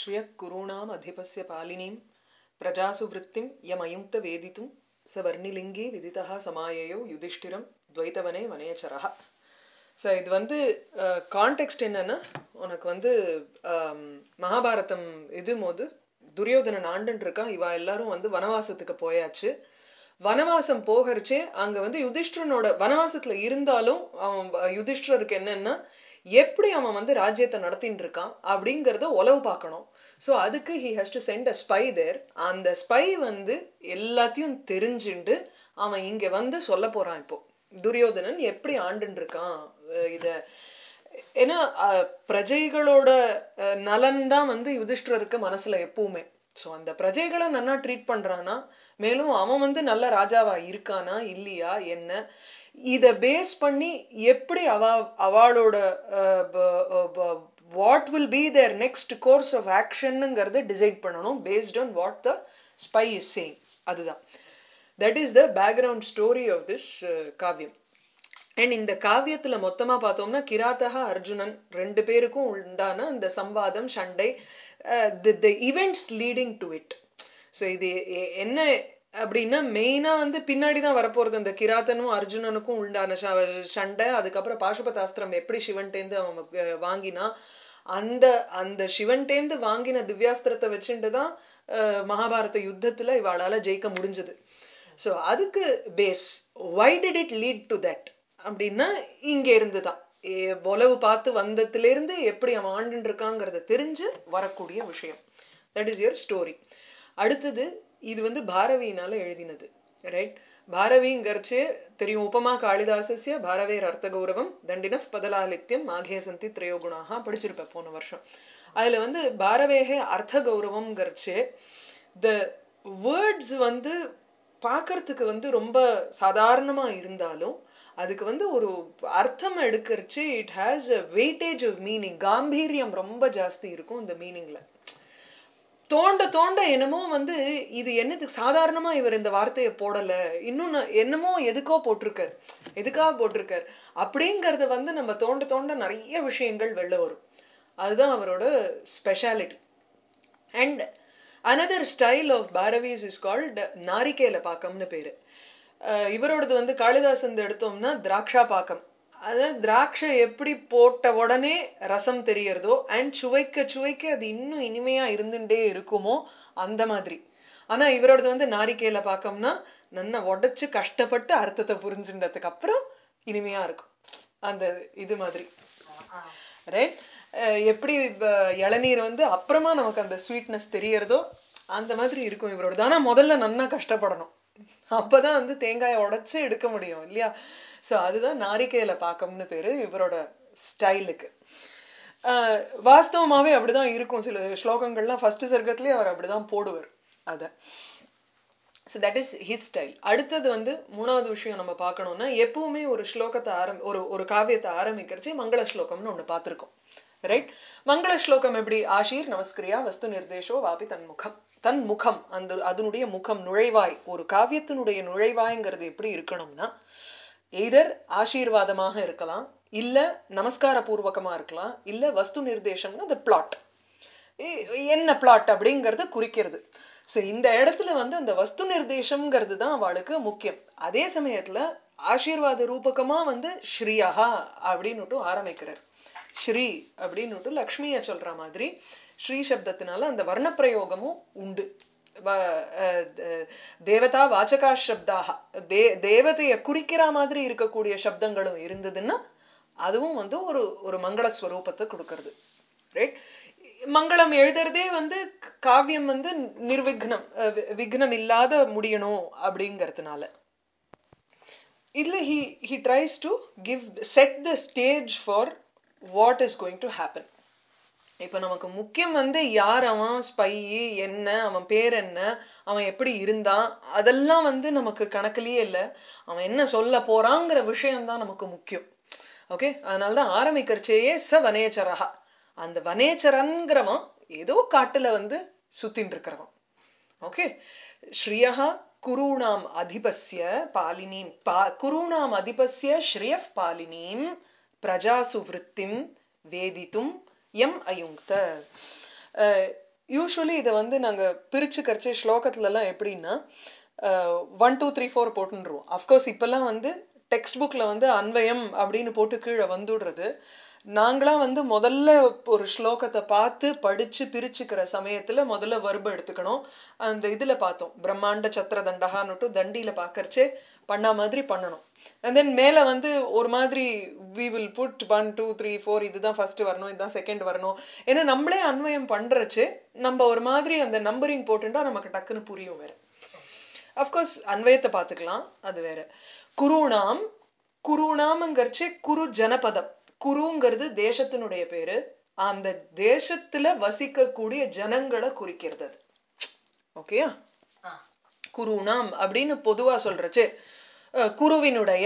श्रियः कुरूणाम् अधिपस्य पालिनीं प्रजासु वृत्तिं यमयुङ्क्त वेदितुं स वर्णिलिङ्गी विदितः समाययौ யுதிஷ்டிரம் துவைத்தவனே வனேச்சரஹ ஸோ இது வந்து கான்டெக்ஸ்ட் என்னன்னா உனக்கு வந்து ஆம், மகாபாரதம் இது போது துரியோதனன் ஆண்டுன்னு இருக்கான் இவா எல்லாரும் வந்து வனவாசத்துக்கு போயாச்சு வனவாசம் போகிறச்சே அங்க வந்து யுதிஷ்டிரனோட வனவாசத்துல இருந்தாலும் அவன் ப- யுதிஷ்டிரருக்கு என்னன்னா எப்படி அவன் வந்து ராஜ்யத்தை நடத்தின்னு இருக்கான் அப்படிங்கறத உளவு பார்க்கணும் ஸோ அதுக்கு he has to send a spy there அந்த ஸ்பை வந்து எல்லாத்தையும் தெரிஞ்சுண்டு அவன் இங்க வந்து சொல்ல போறான் இப்போ துரியோதனன் எப்படி ஆண்டுன்னு இருக்கான் அஹ் இத ஏன்னா அஹ், பிரஜைகளோட அஹ், நலன் தான் வந்து யுதிஷ்டிரருக்கு மனசுல எப்பவுமே ஸோ அந்த பிரஜைகளை நல்லா ட்ரீட் பண்றானா மேலும் அவன் வந்து நல்ல ராஜாவா இருக்கானா இல்லையா என்ன இத பேஸ் பண்ணி எப்படி அவ அவளோட what will be there next course of ஆக்ஷனுங்கிறத டிசைட் பண்ணணும் based on what the spy is saying அதுதான் that is the background story of this காவியம் அண்ட் இந்த காவியத்துல மொத்தமா பார்த்தோம்னா கிராத்தகா அர்ஜுனன் ரெண்டு பேருக்கும் உண்டான அந்த சம்வாதம் சண்டை the events leading to it so இது எ- என்ன அப்படின்னா மெயினா வந்து பின்னாடி தான் வரப்போறது அந்த கிராத்தனும் அர்ஜுனனுக்கும் உண்டான ச- சண்டை அதுக்கப்புறம் பாசுபதாஸ்திரம் எப்படி சிவன்டேந்து அவன் அஹ், வாங்கினா அந்த அந்த சிவன்டேந்து வாங்கின திவ்யாஸ்திரத்தை வச்சுட்டு தான் அஹ், மகாபாரத யுத்தத்துல இவாளால ஜெயிக்க முடிஞ்சது ஸோ அதுக்கு base why did it lead to that அப்படின்னா இங்க இருந்து தான் உளவு பார்த்து வந்ததுலேருந்து எப்படி அவன் ஆண்டுன்னு இருக்காங்கிறத தெரிஞ்சு வரக்கூடிய விஷயம் தட் இஸ் யுவர் ஸ்டோரி அடுத்தது இது வந்து பாரவியினால எழுதினது ரைட் பாரவிங்கிறச்சு தெரியும் உபமா காளிதாசஸ்ய பாரவேர் அர்த்த கௌரவம் தண்டினஃப் பதலாலித்யம் மாகே சந்தி திரையோகுணாக படிச்சிருப்பேன் போன வருஷம் அதுல வந்து பாரவேகே அர்த்த கௌரவம்ங்கிறச்சு த வேர்ட்ஸ் வந்து பார்க்கறதுக்கு வந்து ரொம்ப சாதாரணமா இருந்தாலும் அதுக்கு வந்து ஒரு அர்த்தம் எடுக்கிறச்சு it has a weightage of meaning காம்பீரியம் ரொம்ப ஜாஸ்தி இருக்கும் இந்த மீனிங்ல தோண்ட தோண்ட என்னமோ வந்து இது என்னதுக்கு சாதாரணமா இவர் இந்த வார்த்தையை போடல இன்னும் நான் என்னமோ எதுக்கோ போட்டிருக்கார் எதுக்காக போட்டிருக்கார் அப்படிங்கறத வந்து நம்ம தோண்ட தோண்ட நிறைய விஷயங்கள் வெளில வரும் அதுதான் அவரோட speciality and another style of பாரவீஸ் இஸ் கால்ட் நாரிகேல பாக்கம்னு பேரு அஹ் இவரோடது வந்து காளிதாசன் எடுத்தோம்னா திராட்சா பாக்கம் அதாவது திராட்சை எப்படி போட்ட உடனே ரசம் தெரியறதோ அண்ட் சுவைக்க சுவைக்க அது இன்னும் இனிமையா இருந்துட்டே இருக்குமோ அந்த மாதிரி ஆனா இவரோடது வந்து நாரிகேல பாக்கம்னா நல்லா உடைச்சு கஷ்டப்பட்டு அர்த்தத்தை புரிஞ்சுன்றதுக்கு அப்புறம் இனிமையா இருக்கும் அந்த இது மாதிரி ரைட் எப்படி இப்ப இளநீர் வந்து அப்புறமா நமக்கு அந்த ஸ்வீட்னஸ் தெரியறதோ அந்த மாதிரி இருக்கும் இவரோடது ஆனா முதல்ல நன்னா கஷ்டப்படணும் அப்பதான் வந்து தேங்காயை உடைச்சு எடுக்க முடியும் இல்லையா சோ அதுதான் நாரிகேல பாக்கம்னு பேரு இவரோட ஸ்டைலுக்கு வாஸ்தவமாவே அப்படிதான் இருக்கும் சில ஸ்லோகங்கள்லாம் ஃபர்ஸ்ட் சர்க்கத்திலேயே அவர் அப்படிதான் போடுவார் அத so that is his style அடுத்தது வந்து மூணாவது விஷயம் நம்ம பார்க்கணும்னா எப்பவுமே ஒரு ஸ்லோகத்தை ஆரம் ஒரு ஒரு காவியத்தை ஆரம்பிக்கிறச்சே மங்கள ஸ்லோகம்னு ஒன்று பார்த்துருக்கோம் ரைட் மங்கள ஸ்லோகம் எப்படி ஆஷீர் நமஸ்கிரியா வஸ்து நிர்தேஷோ வாபி தன் முகம் தன் முகம் அந்த அதனுடைய முகம் நுழைவாய் ஒரு காவியத்தினுடைய நுழைவாய்ங்கிறது எப்படி இருக்கணும்னா எய்தர் ஆசீர்வாதமாக இருக்கலாம் இல்ல நமஸ்கார பூர்வகமா இருக்கலாம் இல்ல வஸ்து நிர்தேசம்னா the பிளாட் என்ன பிளாட் அப்படிங்கறத குறிக்கிறது சோ இந்த இடத்துல வந்து அந்த வஸ்து நிர்தேசம்ங்கிறது தான் அவளுக்கு முக்கியம் அதே சமயத்துல ஆசீர்வாத ரூபகமா வந்து ஸ்ரீயஹா அப்படின்னுட்டு ஆரம்பிக்கிறார் ஸ்ரீ அப்படின்னுட்டு லக்ஷ்மிய சொல்ற மாதிரி ஸ்ரீ சப்தத்தினால அந்த வர்ணப்பிரயோகமும் உண்டு வ- அஹ் த- தேவதா வாச்சகா சப்தாக தே தேவதைய குறிக்கிற மாதிரி இருக்கக்கூடிய சப்தங்களும் இருந்ததுன்னா அதுவும் வந்து ஒரு ஒரு மங்கள ஸ்வரூபத்தை கொடுக்கறது ரைட் மங்களம் எழுதுறதே வந்து க- காவியம் வந்து நிர்விக்னம் அஹ் வி- விக்னம் இல்லாத முடியணும் அப்படிங்கறதுனால இதுல he he tries to give set the stage for what is going to happen இப்ப நமக்கு முக்கியம் வந்து யார் அவன் ஸ்பை என்ன அவன் பேர் என்ன அவன் எப்படி இருந்தான் அதெல்லாம் வந்து நமக்கு கணக்குலயே இல்ல அவன் என்ன சொல்ல போறாங்கிற விஷயம் தான் நமக்கு முக்கியம் ஓகே அதனாலதான் ஆரம்பிக்கிறச்சேயே ச வனேச்சரஹா அந்த வனேச்சரன்கிறவன் ஏதோ காட்டுல வந்து சுத்தின்னு இருக்கிறவன் ஓகே ஸ்ரீயா குருணாம் அதிபஸ்ய பாலினீம் பா குருணாம் அதிபஸ்ய ஸ்ரீயப் பாலினீம் பிரஜாசு விருத்திம் வேதித்தும் எம் அயுங்த அஹ், யூஸ்வலி இதை வந்து நாங்க பிரிச்சு கரிச்சு ஸ்லோகத்துல எல்லாம் எப்படின்னா ஒன் டூ த்ரீ ஃபோர் போட்டுருவோம் அஃப்கோர்ஸ் இப்பெல்லாம் வந்து டெக்ஸ்ட் புக்ல வந்து அன்வயம் அப்படின்னு போட்டு கீழே வந்துடுறது நாங்களாம் வந்து முதல்ல ஒரு ஸ்லோகத்தை பார்த்து படிச்சு பிரிச்சுக்கிற சமயத்துல முதல்ல வர்ப எடுத்துக்கணும் அந்த இதுல பார்த்தோம் பிரம்மாண்ட சத்திர தண்டகான்னுட்டு தண்டியில பார்க்கறச்சே பண்ணா மாதிரி பண்ணணும் அண்ட் தென் மேல வந்து ஒரு மாதிரி we will put one two three four இதுதான் ஃபர்ஸ்ட் வரணும் இதுதான் செகண்ட் வரணும் ஏன்னா நம்மளே அன்வயம் பண்றச்சு நம்ம ஒரு மாதிரி அந்த நம்பரிங் போட்டுட்டா நமக்கு டக்குன்னு புரியும் வேற அஃப்கோர்ஸ் அன்வயத்தை பார்த்துக்கலாம் அது வேற குருணாம் குருணாம்ங்கிறச்சு குரு ஜனபதம் குருங்கிறது தேசத்தினுடைய பேரு அந்த தேசத்துல வசிக்கக்கூடிய ஜனங்களை குறிக்கிறது அது ஓகேயா ஆ குருணாம் அப்படின்னு பொதுவா சொல்றச்சு அஹ், குருவினுடைய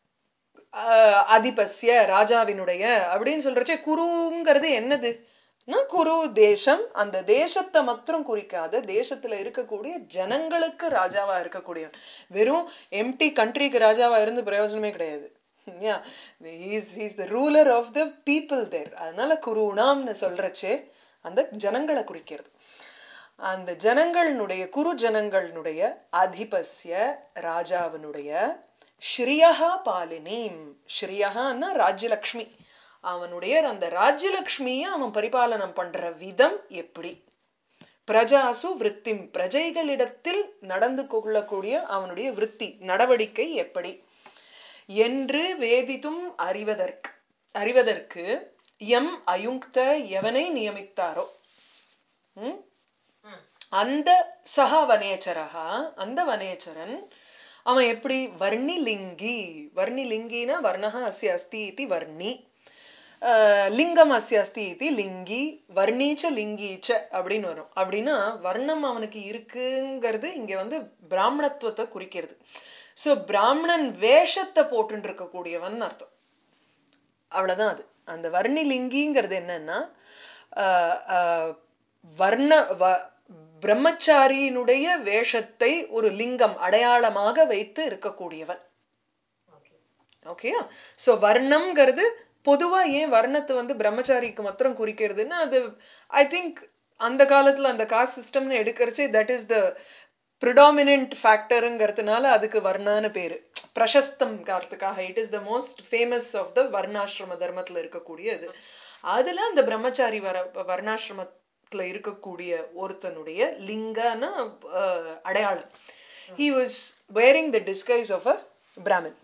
அஹ், அதிபஸ்ய ராஜாவினுடைய அப்படின்னு சொல்றச்சே குருங்கிறது என்னது னா, குரு தேசம் அந்த தேசத்தை மாத்திரம் குறிக்காத தேசத்துல இருக்கக்கூடிய ஜனங்களுக்கு ராஜாவா இருக்கக்கூடியவன் வெறும் எம்டி கண்ட்ரிக்கு ராஜாவா இருந்து பிரயோஜனமே கிடையாது is the ruler of the people there அதனால குருணாம்னு சொல்றச்சே அந்த ஜனங்களை குறிக்கிறது அந்த ஜனங்களுடைய குரு ஜனங்களுடைய அதிபஸ்ய ராஜாவினுடைய ஸ்ரீயஹா பாலினீம் ஸ்ரீயஹான்னா ராஜ்யலக்ஷ்மி அவனுடைய அந்த ராஜ்யலக்ஷ்மியை அவன் பரிபாலனம் பண்ற விதம் எப்படி பிரஜாசு விருத்திம் பிரஜைகளிடத்தில் நடந்து கொள்ளக்கூடிய அவனுடைய விருத்தி நடவடிக்கை எப்படி என்று வேதித்தும் அறிவதற்கு அறிவதற்கு எம் அயுக்த எவனை நியமித்தாரோ ம்? ம் அந்த சக வனேச்சரகா அந்த வனேச்சரன் அவன் எப்படி வர்ணி லிங்கி வர்ணி லிங்கினா வர்ணஹ அஸ்ய அஸ்தி இதி வர்ணி அஹ், லிங்கம் அஸ்ய அஸ்தி இதி லிங்கி வர்ணீச்ச லிங்கீச்ச அப்படின்னு வரும் அப்படின்னா வர்ணம் அவனுக்கு இருக்குங்கிறது இங்க வந்து பிராமணத்துவத்தை குறிக்கிறது சோ பிராமணன் வேஷத்தை போட்டுட்டு இருக்கக்கூடியவன் அர்த்தம் அவ்வளவுதான் அது அந்த வர்ணி லிங்கிங்கிறது என்னன்னா ஆஹ், ஆஹ், வர்ண வ- பிரம்மச்சாரியினுடைய வேஷத்தை ஒரு லிங்கம் அடையாளமாக வைத்து இருக்கக்கூடியவன் ஓகே ஓகேயா சோ வர்ணம்ங்கிறது பொதுவா ஏன் வர்ணத்தை வந்து பிரம்மச்சாரிக்கு மாத்திரம் குறிக்கிறதுன்னா அது ஐ திங்க் அந்த காலத்துல அந்த காஸ்ட் சிஸ்டம்னு எடுக்கிறச்சே தட் இஸ் த ப்ரிடாமினன்ட் ஃபேக்டருங்கிறதுனால அதுக்கு வர்ணான்னு பேரு பிரசஸ்தம் காரத்துக்காக it is the most famous of the வர்ணாசிரம தர்மத்துல இருக்கக்கூடிய இது அதுல அந்த பிரம்மச்சாரி வர வர்ணாசிரமத்துல இருக்கக்கூடிய ஒருத்தனுடைய லிங்கன அடையாளம் he was wearing the disguise of a Brahmin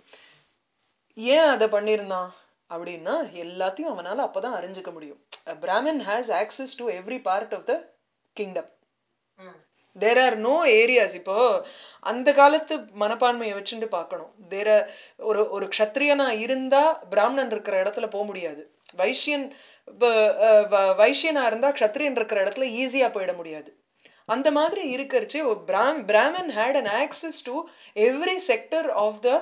ஏன் அதை பண்ணியிருந்தான் அப்படின்னா எல்லாத்தையும் அவனால அப்பதான் அறிஞ்சுக்க முடியும் Brahmin has access to every part of the kingdom hmm there R no areas இப்போ அந்த காலத்து மனப்பான்மையை வச்சுட்டு பார்க்கணும் தேர் ஒரு ஒரு க்ஷத்ரியனா இருந்தா பிராமணன் இருக்கிற இடத்துல போக முடியாது வைஷ்யன் இப்ப, அஹ், வ- வைஷ்யனா இருந்தா க்ஷத்ரியன் இருக்கிற இடத்துல ஈஸியா போயிட முடியாது அந்த மாதிரி இருக்கிறச்சு பிராம் Brahmin had an access to every sector of the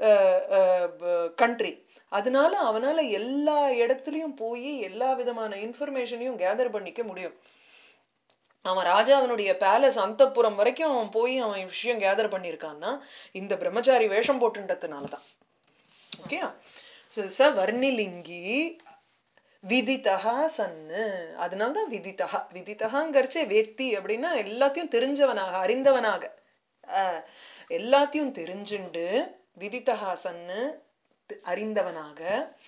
country அதனால அவனால எல்லா இடத்துலயும் போய் எல்லா விதமான இன்ஃபர்மேஷனையும் கேதர் பண்ணிக்க முடியும் அவன் ராஜாவினுடைய பேலஸ் அந்தப்புறம் வரைக்கும் அவன் போய் அவன் விஷயம் கேதர் பண்ணியிருக்கான்னா இந்த பிரம்மச்சாரி வேஷம் போட்டுன்றதுனாலதான் ஓகே ச வர்ணிலிங்கி விதித்தகா சன்னு அதனால்தான் விதித்தகா விதித்தகாங்கிறச்சே வேத்தி அப்படின்னா எல்லாத்தையும் தெரிஞ்சவனாக அறிந்தவனாக அஹ், எல்லாத்தையும் தெரிஞ்சுண்டு விதித்தகா சன்னு தி- அறிந்தவனாக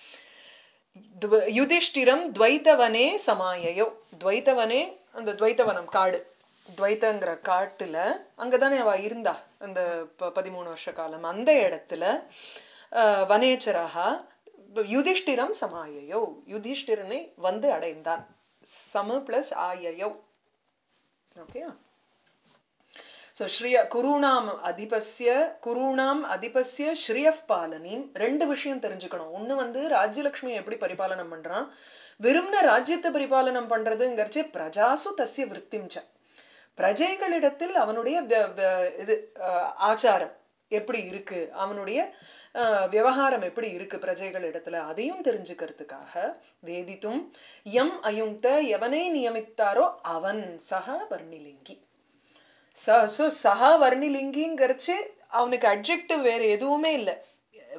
துவ- யுதிஷ்டிரம் துவைத்தவனே சமாயையோ துவைத்தவனே அந்த துவைத்தவனம் காடு துவைத்தங்கிற காட்டுல அங்கதானே அவ இருந்தா அந்த ப- பதிமூணு வருஷ காலம் அந்த இடத்துல ஆஹ், வனேச்சரகா யுதிஷ்டிரம் சமாயையோ யுதிஷ்டிரனை வந்து அடைந்தான் சம பிளஸ் ஆயையோ ஓகே ஸோ ஸ்ரீய குருணாம் அதிபஸ்ய குருணாம் அதிபஸ்ய ஸ்ரீயப் பாலனின் ரெண்டு விஷயம் தெரிஞ்சுக்கணும் ஒண்ணு வந்து ராஜ்யலட்சுமி எப்படி பரிபாலனம் பண்றான் வெறும்ன ராஜ்யத்தை பரிபாலனம் பண்றதுங்கிறச்சே பிரஜாசு தஸ்ய விற்த்திம் ச பிரஜைகளிடத்தில் அவனுடைய வ- வ- இது அஹ், ஆச்சாரம் எப்படி இருக்கு அவனுடைய அஹ், விவகாரம் எப்படி இருக்கு பிரஜைகளிடத்துல அதையும் தெரிஞ்சுக்கிறதுக்காக வேதித்தும் எம் அயுங்த எவனை நியமித்தாரோ அவன் சக வர்ணிலிங்கி ச- so சஹா வர்ணிலிங்கிங்கிறச்சு அவனுக்கு அட்ஜெக்டிவ் வேற எதுவுமே இல்ல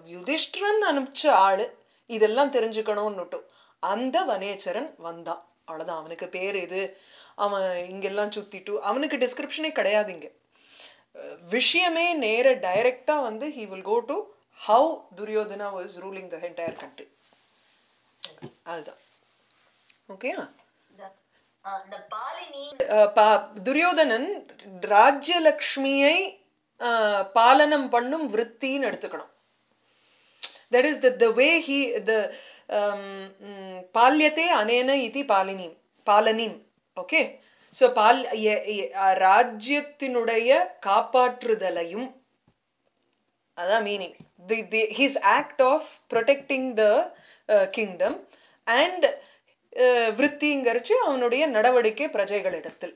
யுதிஷ்டிரன் அனுப்பிச்ச ஆளு இதெல்லாம் தெரிஞ்சுக்கணும்னுட்டும் அந்த வனேச்சரன் வந்தான் அவ்வளவுதான் அவனுக்கு பேர் இது அவன் இங்கெல்லாம் சுத்திட்டு அவனுக்கு டிஸ்கிரிப்ஷனே கிடையாது இங்க அஹ் விஷயமே நேர டைரக்டா வந்து he will go to how Duryodhana was ruling the entire country அதுதான் ஓகேயா இந்த ஆ, இந்த பாலினி அஹ் பா- துரியோதனன் ராஜ்யலக்ஷ்மியை அஹ், பாலனம் பண்ணும் விற்த்தின்னு எடுத்துக்கணும் that is the the way he the um, mm, பால்யத்தே அனேன இதி பாலினீம் பாலனீம் ஓகே ஸோ பால் எ- எ- அஹ் ராஜ்யத்தினுடைய காப்பாற்றுதலையும் அதான் meaning the the his act of protecting the kingdom and விற்த்திங்கிறச்சு அவனுடைய நடவடிக்கை பிரஜைகளிடத்தில்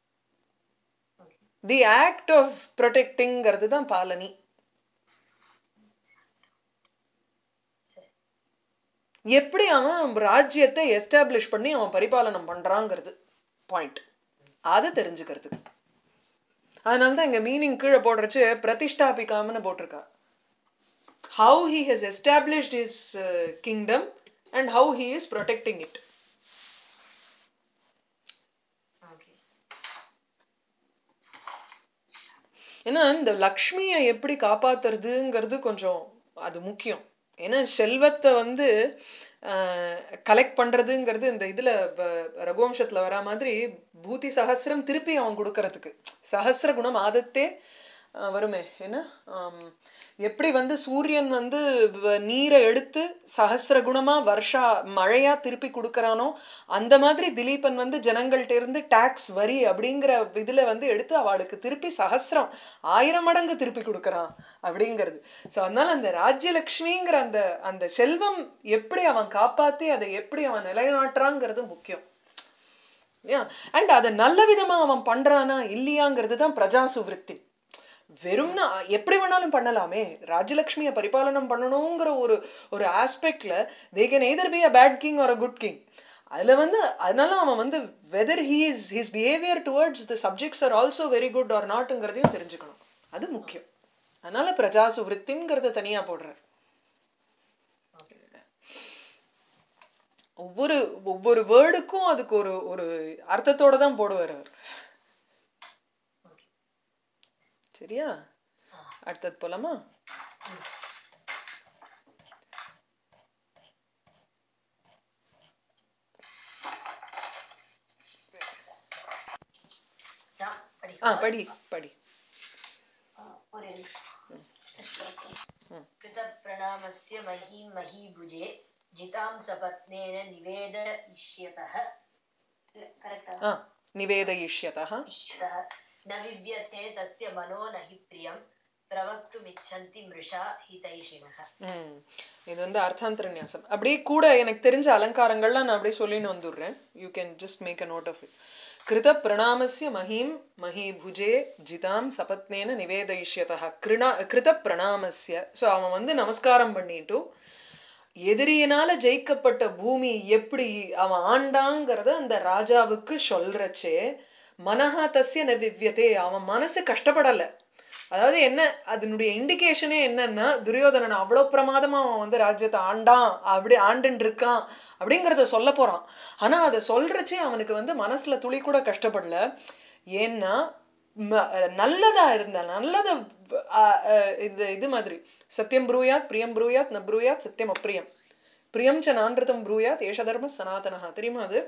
தி ஆக்ட் ஆஃப் ப்ரொடெக்டிங்கிறது தான் பாலனி சரி எப்படி அவன் ராஜ்யத்தை எஸ்டாப்ளிஷ் பண்ணி அவன் பரிபாலனம் பண்றாங்கிறது பாயிண்ட் அது தெரிஞ்சுக்கிறதுக்கு அதனால தான் இங்க மீனிங் கீழே போடுறச்சு பிரதிஷ்டாபிக்காமன்னு போட்டிருக்கா how he has established his kingdom and how he is protecting it okay ஏன்னா இந்த லக்ஷ்மியை எப்படி காப்பாத்துறதுங்கிறது கொஞ்சம் அது முக்கியம் ஏன்னா செல்வத்தை வந்து கலெக்ட் பண்றதுங்கிறது இந்த இதுல ப- ரகுவம்சத்துல வரா மாதிரி பூதி சஹஸ்ரம் திருப்பி அவன் கொடுக்கறதுக்கு சஹஸ்ர குணம் ஆதத்தே அஹ், வருமே என்ன ஆம், எப்படி வந்து சூரியன் வந்து வ- நீரை எடுத்து சஹஸ்ர குணமா வருஷா மழையா திருப்பி கொடுக்கறானோ அந்த மாதிரி திலீபன் வந்து ஜனங்கள்ட்ட இருந்து டாக்ஸ் வரி அப்படிங்கிற இதுல வந்து எடுத்து அவளுக்கு திருப்பி சஹஸ்ரம் ஆயிரம் மடங்கு திருப்பி கொடுக்கறான் அப்படிங்கிறது சோ அதனால அந்த ராஜ்யலக்ஷ்மிங்கிற அந்த அந்த செல்வம் எப்படி அவன் காப்பாத்தி அதை எப்படி அவன் நிலைநாட்டுறாங்கிறது முக்கியம் அண்ட் அதை நல்ல விதமா அவன் பண்றானா இல்லையாங்கிறது தான் பிரஜாசு விருத்தி வெறும்னா எப்படி வேணாலும் பண்ணலாமே ராஜலட்சுமியை பரிபாலனம் பண்ணணுங்கிற ஒரு ஒரு ஆஸ்பெக்ட்ல they can either be a bad king or a good king அதுல வந்து அதனால அவன் வந்து whether he is his behaviour towards the subjects are also very good or நாட்ங்கிறதையும் தெரிஞ்சுக்கணும் அது முக்கியம் அதனால பிரஜாசு விருத்திங்கிறத தனியா போடுறார் ஒவ்வொரு ஒவ்வொரு வேர்டுக்கும் அதுக்கு ஒரு ஒரு அர்த்தத்தோட தான் போடுவார் அவர் ஓகே சரியா அடுத்தது போலாமா நான் ஆ படிக்கவா? படி படி ஆ, ஒரு कृतप्रणामस्य महीं महीभुजे जितां सपत्नेन निवेदयिष्यतः करेक्ट् ஆ நிவேதயிஷ்யதः इष्यतः न विद्यते तस्य मनो न हि प्रियं प्रवक्तुमिच्छन्ति मृषा हितैषिणः ம் இது வந்து அர்த்தாந்தர நியாசம் அப்படியே கூட எனக்கு தெரிஞ்ச அலங்காரங்கள்லாம் நான் அப்படியே சொல்லின்னு வந்துடுறேன் you can just make a note of it கிருத பிரணாமஸ்ய மஹீம் மஹீபுஜே ஜிதாம் சபத்னேன நிவேதயிஷ்யதா கிருணா கிருத பிரணாமஸ்ய ஸோ அவன் வந்து நமஸ்காரம் பண்ணிட்டு எதிரியினால ஜெயிக்கப்பட்ட பூமி எப்படி அவன் ஆண்டாங்கிறத அந்த ராஜாவுக்கு சொல்றச்சே மனஹா தஸ்ய ந விவ்யதே அவன் மனசு கஷ்டப்படல அதாவது என்ன அதனுடைய இண்டிகேஷனே என்னன்னா துரியோதனன் அவ்வளவு பிரமாதமா அவன் வந்து ராஜ்யத்தை ஆண்டான் அப்படி ஆண்டுன்னு இருக்கான் அப்படிங்கறத சொல்ல போறான் ஆனா அதை சொல்றச்சே அவனுக்கு வந்து மனசுல துளி கூட கஷ்டப்படல ஏன்னா ம- நல்லதா இருந்தா நல்லத அஹ், அஹ், இந்த இது மாதிரி சத்தியம் ப்ரூயாத் பிரியம் ப்ரூயாத் ந ப்ரூயாத் சத்தியம் அப்பிரியம் பிரியம் ச நான்ருதம் ப்ரூயாத் ஏஷ தர்ம சனாதனஹா தெரியுமா அது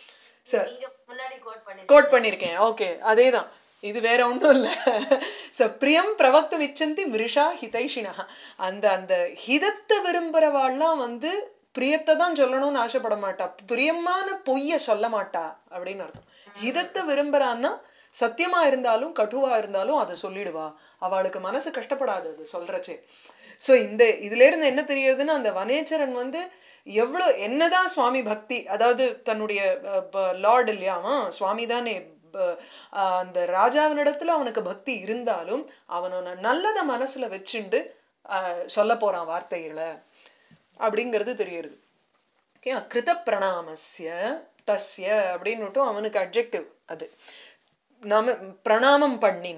ச நீங்க முன்னாடி கோட் பண்ணி கோட் பண்ணியிருக்கேன் ஓகே அதேதான் இது வேற ஒண்ணும் இல்ல ச பிரியம் பிரவக்து விச்சந்தி மிருஷா ஹிதைஷினா அந்த அந்த ஹிதத்தை விரும்புறவாள்லாம் வந்து பிரியத்தை தான் சொல்லணும்னு ஆசைப்பட மாட்டா பிரியமான பொய்ய சொல்ல மாட்டா அப்படின்னு அர்த்தம் ஹிதத்தை விரும்புறான்னா சத்தியமா இருந்தாலும் கட்டுவா இருந்தாலும் அதை சொல்லிடுவா அவளுக்கு மனசு கஷ்டப்படாது அது சொல்றச்சே சோ இந்த இதுல இருந்து என்ன தெரியுதுன்னா அந்த வனேச்சரன் வந்து எவ்வளவு என்னதான் சுவாமி பக்தி அதாவது தன்னுடைய லார்ட் இல்லையா அவன் சுவாமி தானே ப- ஆஹ் அந்த ராஜாவினிடத்துல அவனுக்கு பக்தி இருந்தாலும் அவனோட நல்லத மனசுல வச்சுண்டு சொல்ல போறான் வார்த்தைகளை அப்படிங்கிறது தெரியுது ஓகே கிருத பிரணாமஸ்ய தஸ்ய அப்படின்னுட்டும் அவனுக்கு அப்ஜெக்டிவ் அது நாம பிரணாமம் பண்ணின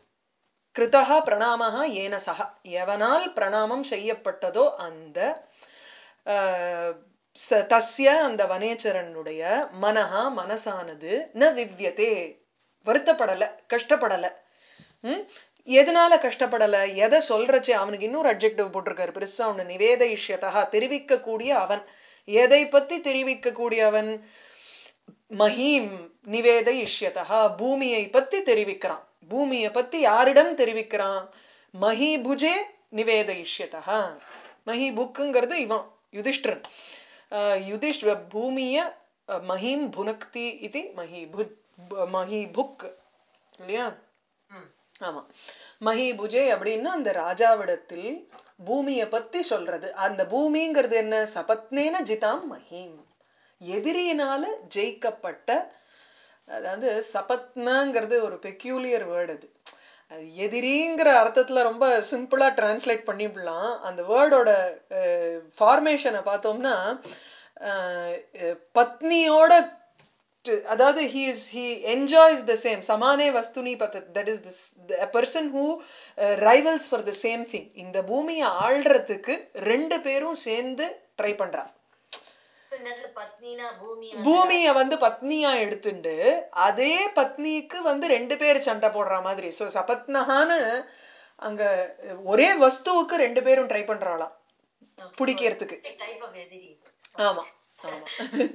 கிருதா பிரணாமஹா ஏன சக எவனால் பிரணாமம் செய்யப்பட்டதோ அந்த ஆஹ், ச- தஸ்ய அந்த வனேச்சரனுடைய மனஹா மனசானது ந விவ்யதே வருத்தப்படல கஷ்டப்படல ம்? எதனால கஷ்டப்படல எதை சொல்றச்சே அவனுக்கு இன்னொரு அப்ஜெக்டிவ் போட்டிருக்காரு பெருசா ஒண்ணு நிவேதயிஷ்யதா தெரிவிக்கக்கூடிய அவன் எதை பத்தி தெரிவிக்கக்கூடிய அவன் மஹீம் நிவேதயிஷ்யதா பூமியை பத்தி தெரிவிக்கிறான் பூமியை பத்தி யாரிடம் தெரிவிக்கிறான் மஹிபுஜே நிவேதயிஷ்யதா மஹிபுக்குங்கிறது இவன் யுதிஷ்டிரன் ஆஹ் யுதிஷ் பூமிய அஹ், மஹீம் புனக்தி இது மஹிபுத் மஹிபுக் இல்லையா ம் ஆமா மஹிபுஜே அப்படின்னா அந்த ராஜாவிடத்தில் பூமியை பத்தி சொல்றது அந்த பூமிங்கிறது என்ன சபத்னேன ஜிதாம் மஹீம் எதிரியினால ஜெயிக்கப்பட்ட அதாவது சபத்னங்கிறது ஒரு பெக்யூலியர் வேர்டு அது அது எதிரிங்கிற அர்த்தத்துல ரொம்ப சிம்பிளா டிரான்ஸ்லேட் பண்ணிவிடலாம் அந்த வேர்டோட ஃபார்மேஷனை பார்த்தோம்னா அஹ், அஹ், பத்னியோட to- அதாவது he is he enjoys the same சமானே வஸ்துனி பத்தத் that is this the, a person who uh, rivals for the same thing இந்த பூமியை ஆள்றதுக்கு ரெண்டு பேரும் சேர்ந்து ட்ரை பண்றா சோ இந்த இடத்துல பத்னினா பூமி வந்து பூமிய வந்து பத்னியா எடுத்துண்டு அதே பத்னிக்கு வந்து ரெண்டு பேர் சண்டை போடுற மாதிரி சோ சபத்னஹான்னு அங்க ஒரே வஸ்துவுக்கு ரெண்டு பேரும் ட்ரை பண்றாளாம் பிடிக்கிறதுக்கு டைப் ஆஃப் எதிரி ஆமா ஆமா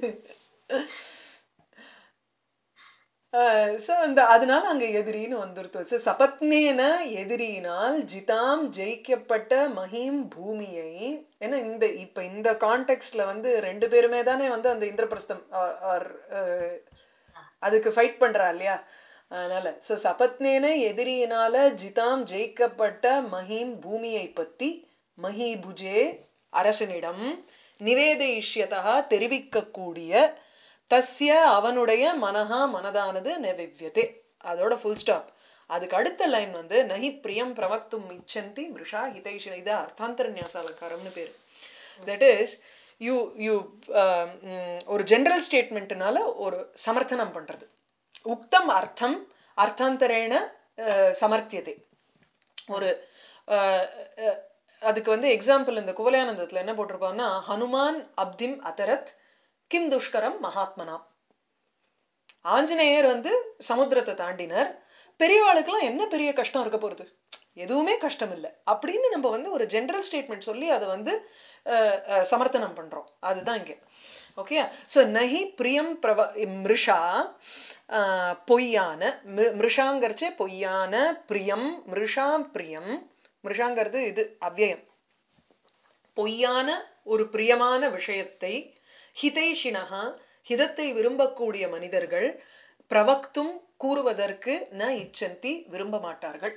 சோ அந்த அதனால அங்க எதிரின்னு வந்துருத்து So, சபத்னேன எதிரியினால் ஜிதாம் ஜெயிக்கப்பட்ட மஹீம் பூமியை ஏன்னா இந்த இப்ப இந்த கான்டெக்ட்ல வந்து ரெண்டு பேருமே தானே வந்து அந்த இந்திரபிரஸ்தம் or- or, அஹ், அதுக்கு ஃபைட் பண்றா இல்லையா அதனால சோ சபத்னேன எதிரியினால ஜிதாம் ஜெயிக்கப்பட்ட மஹீம் பூமியை பத்தி மஹிபுஜே அரசனிடம் நிவேதயிஷ்யதா தெரிவிக்கக்கூடிய தஸ்ய அவனுடைய மனஹா மனதானது நெவிவ்யதே அதோட ஃபுல் ஸ்டாப் அதுக்கு அடுத்த லைன் வந்து நஹி பிரியம் பிரவக்தும் இச்சந்தி மிருஷா ஹிதைஷ இது அர்த்தாந்தர நியாச அலங்காரம்னு பேரு தட் இஸ் யூ யூ ஒரு ஜெனரல் ஸ்டேட்மெண்ட்னால ஒரு சமர்த்தனம் பண்றது உக்தம் அர்த்தம் அர்த்தாந்தரேன அஹ், சமர்த்தியதே ஒரு அஹ், அஹ், அதுக்கு வந்து எக்ஸாம்பிள் இந்த குவலயானந்தத்துல என்ன போட்டிருப்பான்னா ஹனுமான் அப்திம் அதரத் கிம் துஷ்கரம் மகாத்மனா ஆஞ்சநேயர் வந்து சமுத்திரத்தை தாண்டினார் பெரியவாளுக்கெல்லாம் என்ன பெரிய கஷ்டம் இருக்க போறது எதுவுமே கஷ்டம் இல்லை அப்படின்னு நம்ம வந்து ஒரு ஜெனரல் ஸ்டேட்மெண்ட் சொல்லி அதை வந்து அஹ், அஹ், சமர்த்தனம் பண்றோம் அதுதான் இங்க ஓகே ஸோ நஹி பிரியம் பிரவ மிருஷா அஹ், பொய்யான மிரு- மிருஷாங்கிறச்சே பொய்யான பிரியம் மிருஷா பிரியம் மிருஷாங்கிறது இது அவ்யயம் பொய்யான ஒரு பிரியமான விஷயத்தை ஹிதைஷினஹா ஹிதத்தை விரும்பக்கூடிய மனிதர்கள் பிரவக்தும் கூறுவதற்கு ந இச்சந்தி விரும்ப மாட்டார்கள்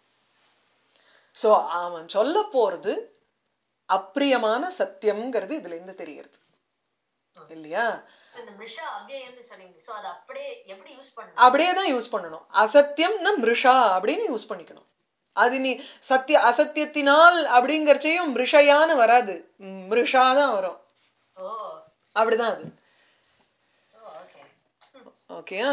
சோ அவன் சொல்ல போறது அப்பிரியமான சத்தியம்ங்கிறது இதுல இருந்து தெரிகிறது இல்லையா சோ இந்த மிருஷா அவ்யயம்னு சொன்னீங்க சோ அது அப்படியே எப்படி யூஸ் பண்ணணும் அப்படியே தான் யூஸ் பண்ணணும் அசத்தியம்னா மிருஷா அப்படின்னு யூஸ் பண்ணிக்கணும் அது நீ சத்திய அசத்தியத்தினால் அப்படிங்கறச்சையும் மிருஷையான்னு வராது மிருஷா தான் வரும் ஓ அப்படிதான் அது ஓ ஓகே ஓகேயா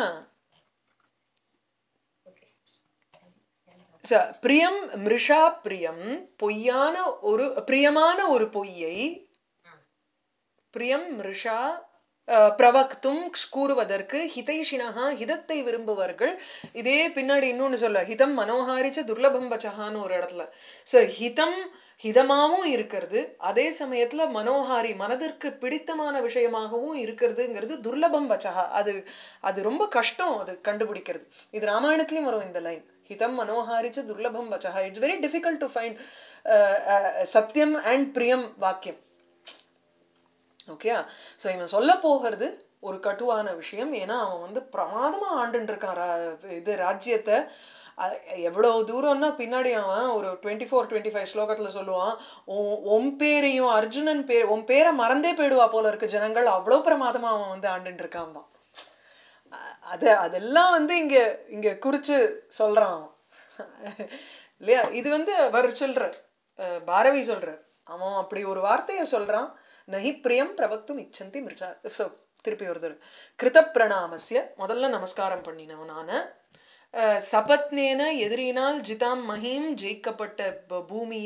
ஓகே ச- பிரியம் மிருஷா பிரியம் பொய்யான ஒரு பிரியமான ஒரு பொய்யை பிரியம் மிருஷா அஹ், பிரவக்தும் கூறுவதற்கு ஹிதைஷினஹா ஹிதத்தை விரும்புவர்கள் இதே பின்னாடி இன்னொன்னு சொல்ல ஹிதம் மனோஹாரிச்ச துர்லபம் வச்சஹான்னு ஒரு இடத்துல சோ ஹிதம் ஹிதமாவும் இருக்கிறது அதே சமயத்துல மனோஹாரி மனதிற்கு பிடித்தமான விஷயமாகவும் இருக்கிறதுங்கிறது துர்லபம் வச்சஹா அது அது ரொம்ப கஷ்டம் அது கண்டுபிடிக்கிறது இது ராமாயணத்திலயும் வரும் இந்த லைன் ஹிதம் மனோஹாரிச்ச துர்லபம் வச்சஹா it's very difficult to find சத்தியம் அண்ட் பிரியம் வாக்கியம் ஓகேயா சோ இவன் சொல்ல போகிறது ஒரு கட்டுவான விஷயம் ஏன்னா அவன் வந்து பிரமாதமா ஆண்டுட்டு இருக்கான் ரா- இது ராஜ்யத்தை அ- எவ்வளவு தூரம்னா பின்னாடி அவன் ஒரு டுவெண்ட்டி ஃபோர் டுவெண்ட்டி ஃபைவ் ஸ்லோகத்துல சொல்லுவான் உன் உன் பேரையும் அர்ஜுனன் பேர் உன் பேரை மறந்தே போயிடுவா போல இருக்கு ஜனங்கள் அவ்வளவு பிரமாதமா அவன் வந்து ஆண்டுட்டு இருக்கான் அவன். அ- அது அதெல்லாம் வந்து இங்க இங்க குறிச்சு சொல்றான் அவன். இல்லையா இது வந்து அவர் சொல்றார் அஹ் பாரவி சொல்றார் அவன் அப்படி ஒரு வார்த்தையை சொல்றான் நஹி பிரியம் பிரவக்தும் இச்சந்தி மிருஷா So, திருப்பி ஒரு தடவை கிருத பிரணாமஸ்ய முதல்ல நமஸ்காரம் பண்ணினவனான அஹ், சபத்னேன எதிரினால் ஜிதாம் மஹீம் ஜெயிக்கப்பட்ட ப- பூமியை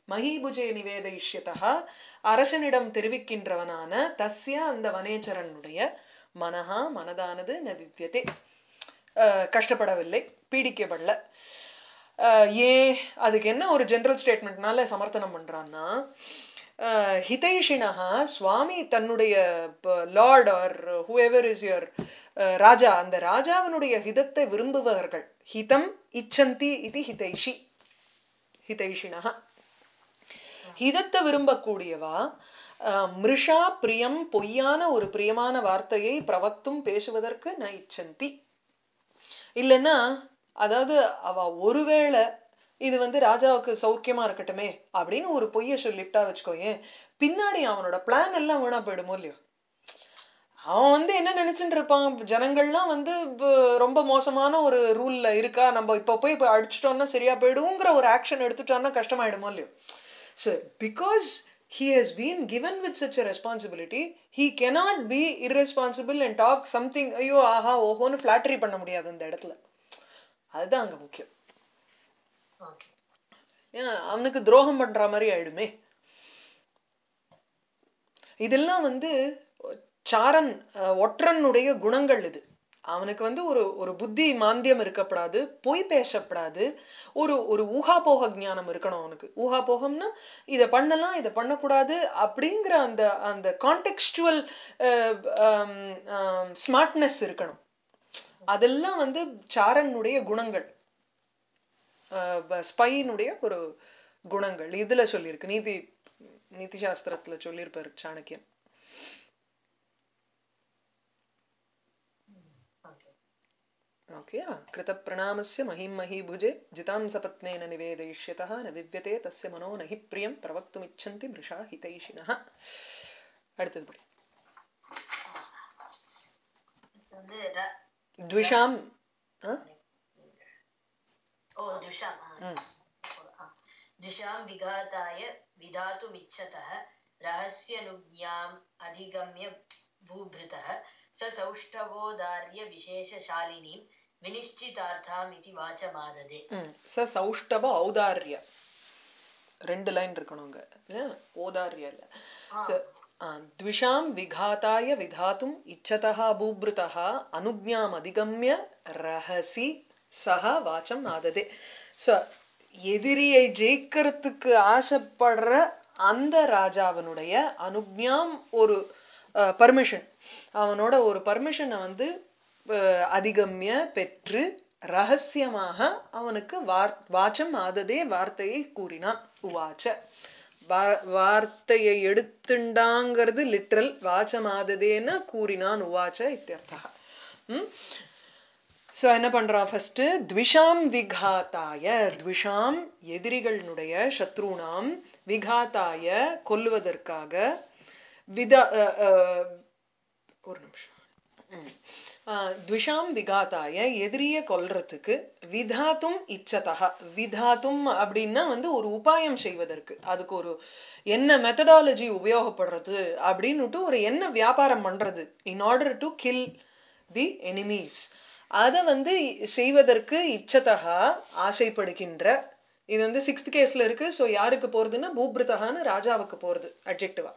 மஹீபுஜே நிவேதைஷ்யதா அரசனிடம் தெரிவிக்கின்றவனான தஸ்ய அந்த வனேச்சரனுடைய மனஹா மனதானது ந விவ்யதே அஹ், கஷ்டப்படவில்லை பீடிக்கப்படல அஹ், ஏன் அதுக்கு என்ன ஒரு ஜெனரல் ஸ்டேட்மெண்ட்னால சமர்த்தனம் பண்றான்னா அஹ், ஹிதைஷினஹா சுவாமி தன்னுடைய lord or whoever is your raja அந்த ராஜாவினுடைய ஹிதத்தை விரும்புபவர்கள் ஹிதம் இச்சந்தி இது ஹிதைஷி ஹிதைஷினஹா ஹிதத்தை விரும்பக்கூடியவா அஹ், மிருஷா பிரியம் பொய்யான ஒரு பிரியமான வார்த்தையை பிரவக்தும் பேசுவதற்கு ந இச்சந்தி இல்லைன்னா அதாவது அவ ஒருவேளை இது வந்து ராஜாவுக்கு சௌக்கியமா இருக்கட்டுமே அப்படின்னு ஒரு பொய்ய சொல்லிட்டா வச்சுக்கோயேன் பின்னாடி அவனோட பிளான் எல்லாம் வீணா போயிடுமோ இல்லையோ அவன் வந்து என்ன நினைச்சுட்டு இருப்பான் ஜனங்கள்லாம் வந்து இப்ப ரொம்ப மோசமான ஒரு ரூல்ல இருக்கா நம்ம இப்ப போய் இப்ப அடிச்சிட்டோம்னா சரியா போயிடுங்கிற ஒரு ஆக்ஷன் எடுத்துட்டோம்னா கஷ்டமாயிடுமோ இல்லையோ so because he has been given with such a responsibility he cannot be irresponsible and talk something ஐயோ ஆஹா ஓஹோன்னு flattery பண்ண முடியாது அந்த இடத்துல அதுதான் அங்க முக்கியம் ஓகே ஏன் அவனுக்கு துரோகம் பண்ற மாதிரி ஆயிடுமே இதெல்லாம் வந்து சாரன் அஹ், ஒற்றனுடைய குணங்கள் இது அவனுக்கு வந்து ஒரு ஒரு புத்தி மாந்தியம் இருக்கப்படாது பொய் பேசப்படாது ஒரு ஒரு ஊகாபோக ஞானம் இருக்கணும் அவனுக்கு ஊகாபோகம்னா இதை பண்ணலாம் இதை பண்ணக்கூடாது அப்படிங்கிற அந்த அந்த கான்டெக்ஸ்டுவல் ஸ்மார்ட்னஸ் இருக்கணும் அதெல்லாம் வந்து சாரனுடைய குணங்கள் ஸ்பைனுடைய ஒரு குணங்கள் இதுல சொல்லியிருக்கு நீதி நீதி சாஸ்திரத்துல சொல்லியிருப்பாரு சாணக்கியன் ஓகே ஓகே கிருத பிரணாமஸ்ய மகிம் மஹீபுஜே ஜிதாம் சபத்னேன நிவேதயிஷ்யதः ந விவ்யதே தஸ்ய மனோ நஹி பிரியம் பிரவக்துமிச்சந்தி மிருஷா ஹிதைஷினः அடுத்தது படி இது வந்து ர- த்விஷாம் ஆ? ஓ துஷாம் ஆ. ம். ஆ. दुषां विघाताय विधातुमिच्छतः रहस्यनुज्ञाम् अधिगम्य भूभृतः स सौष्ठवोदार्य विशेषशालिनीं विनिश्चितार्थामिति वाचमाददे ம். ச சௌஷ்டவ ஔதார்ய ரெண்டு லைன் இருக்கணுங்க இல்லையா? ஓதார்ய இல்ல ச ஆ, द्विषां विघाताय विधातुम् इच्छतः भूभृतः अनुज्ञाम् अधिगम्य ரஹசி சஹ வாச்சம் ஆததே ஸோ எதிரியை ஜெயிக்கிறதுக்கு ஆசைப்படுற அந்த ராஜாவினுடைய அனுஜ்ஞாம் ஒரு பர்மிஷன் அவனோட ஒரு பர்மிஷனை வந்து அஹ், அதிகம்ய பெற்று ரகசியமாக அவனுக்கு வார் வாச்சம் ஆததே வார்த்தையை கூறினான் உவாச்ச வா- வார்த்தையை எடுத்துண்டாங்கிறது லிட்ரல் வாச்சமாததேன்னு கூறினான் உவாச்ச இத்தியர்த்தா ம் ஸோ என்ன பண்றான் ஃபர்ஸ்ட் த்விஷாம் விகாத்தாய த்விஷாம் எதிரிகளினுடைய சத்ருணாம் விகாத்தாய கொல்லுவதற்காக விதா அஹ், அஹ், ஒரு நிமிஷம் ம். ஆஹ், த்விஷாம் விகாத்தாய எதிரிய கொல்றதுக்கு விதாத்தும் இச்சதா விதாத்தும் அப்படின்னா வந்து ஒரு உபாயம் செய்வதற்கு அதுக்கு ஒரு என்ன மெத்தடாலஜி உபயோகப்படுறது அப்படின்னுட்டு ஒரு என்ன வியாபாரம் பண்றது in order to kill the enemies அதை வந்து செய்வதற்கு இச்சதகா ஆசைப்படுகின்ற இது வந்து சிக்ஸ்த் கேஸ்ல இருக்கு ஸோ யாருக்கு போறதுன்னா பூப்ருதகான்னு ராஜாவுக்கு போறது அட்ஜெக்டிவா